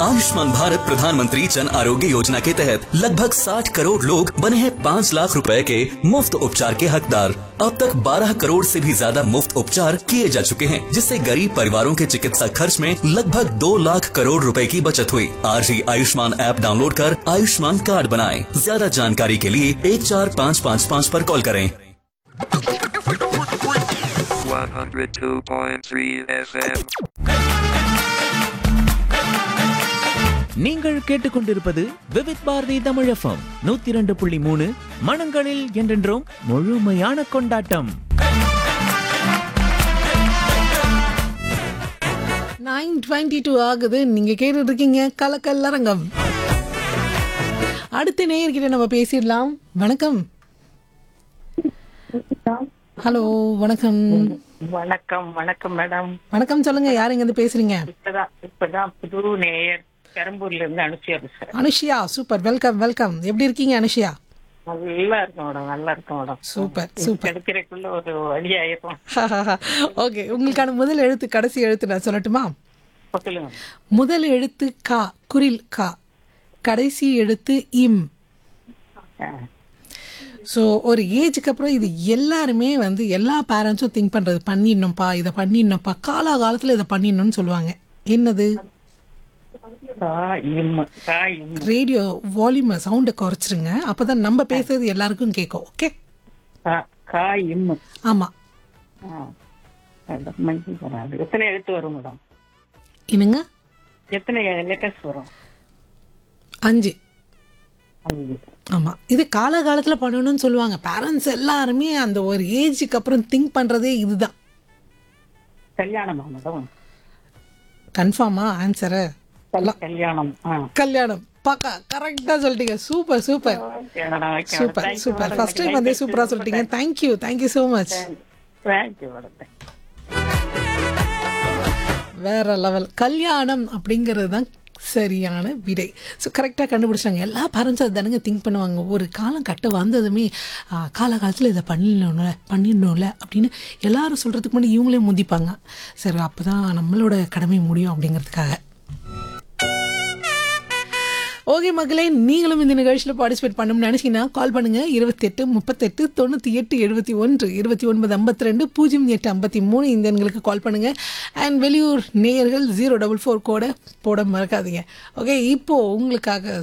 आयुष्मान भारत प्रधानमंत्री जन आरोग्य योजना के तहत लगभग 60 करोड़ लोग बने हैं 5 लाख रुपए के मुफ्त उपचार के हकदार अब तक 12 करोड़ से भी ज्यादा मुफ्त उपचार किए जा चुके हैं जिससे गरीब परिवारों के चिकित्सा खर्च में लगभग 2 लाख करोड़ रुपए की बचत हुई आज ही आयुष्मान ऐप डाउनलोड कर आयुष्मान कार्ड बनाएं ज्यादा जानकारी के लिए एक चार पाँच पाँच पाँच पर कॉल करें 102.3 FM. நீங்கள் கேட்டுக்கொண்டிருப்பது விவித் பாரதி தமிழ் எஃப்எம் நூத்தி இரண்டு புள்ளி மூணு மனங்களில் என்றென்றும் முழுமையான கொண்டாட்டம் நைன் டுவெண்ட்டி டூ ஆகுது நீங்க கேட்டுட்டு இருக்கீங்க கலக்கல்லரங்கம் அடுத்த நேயர்கிட்ட நம்ம பேசிடலாம் வணக்கம் ஹலோ வணக்கம் வணக்கம் வணக்கம் மேடம் வணக்கம் சொல்லுங்க யார் இங்க இருந்து பேசுறீங்க இப்பதான் இப்பதான் புது நேயர் பெரம்பூர்ல இருந்து அனுப்பிச்சியா பேசுறேன் அனுஷியா சூப்பர் வெல்கம் வெல்கம் எப்படி இருக்கீங்க அனுஷியா நல்லா இருக்கும் மேடம் நல்லா இருக்கும் மேடம் சூப்பர் சூப்பர் கிடைக்கிறதுக்குள்ள ஒரு வழியாயிருக்கும் ஓகே உங்களுக்கான முதல் எழுத்து கடைசி எழுத்து நான் சொல்லட்டுமா சொல்லுங்க முதல் எழுத்து கா குரில் கா கடைசி எழுத்து இம் ஆ, ஸோ ஒரு ஏஜுக்கு அப்புறம் இது எல்லாருமே வந்து எல்லா பேரண்ட்ஸும் திங்க் பண்ணுறது பண்ணிடணும்ப்பா இதை பண்ணிடணும்ப்பா காலாகாலத்தில் இதை பண்ணிடணும்னு சொல்லுவாங்க என்னது கா இம் கா இம் ரேடியோ வால்யூமை சவுண்டை குறைச்சிருங்க அப்போ தான் நம்ம பேசுறது எல்லாருக்கும் கேட்கும் ஓகே கா கா இம் ஆமாம் ஆ, மேடம், மஞ்சள் வராது. எத்தனை எழுத்து வரும் மேடம் என்னங்க எத்தனை லெட்டர்ஸ் வரும் அஞ்சு அஞ்சு. ஆமாம் இது காலகாலத்தில் பண்ணணும்னு சொல்லுவாங்க பேரண்ட்ஸ் எல்லாருமே அந்த ஒரு ஏஜுக்கு அப்புறம் திங்க் பண்ணுறதே இதுதான் கல்யாணமா மேடம் கன்ஃபார்மா ஆன்சரு கல்- கல்யாணம் ஆ. கல்யாணம் பாக்கா கரெக்டாக சொல்லிட்டீங்க super super okay madam, okay madam. Super Thank you super madam. First time எனக்கு வந்து line சூப்பராக கிடைச்சது. சொல்லிட்டீங்க thank you thank you so much Thank you மேடம். Thank you. வேற லெவல் கல்யாணம் அப்படிங்கிறது தான் சரியான விடை ஸோ கரெக்டாக கண்டுபிடிச்சாங்க எல்லா பேரண்ட்ஸும் அது தானுங்க திங்க் பண்ணுவாங்க ஒரு காலம் கட்ட வந்ததுமே ஆ, காலகாலத்தில் இதை பண்ணிடணும்ல பண்ணிடணும்ல அப்படின்னு எல்லாரும் சொல்கிறதுக்கு முன்னாடி இவங்களே முந்திப்பாங்க சரி அப்போ தான் நம்மளோட கடமை முடியும் அப்படிங்கிறதுக்காக ஓகே மக்களே நீங்களும் இந்த நிகழ்ச்சியில் பார்ட்டிசிபேட் பண்ணணும்னு நினச்சிங்கன்னா கால் பண்ணுங்கள் இருபத்தெட்டு முப்பத்தெட்டு தொண்ணூற்றி எட்டு எழுபத்தி ஒன்று இருபத்தி ஒன்பது ஐம்பத்தி ரெண்டு பூஜ்ஜியம் எட்டு ஐம்பத்தி மூணு இந்த எண்களுக்கு கால் பண்ணுங்கள் அண்ட் வெளியூர் நேயர்கள் ஜீரோ டபுள் ஃபோர் கோடை போட மறக்காதீங்க ஓகே இப்போது உங்களுக்காக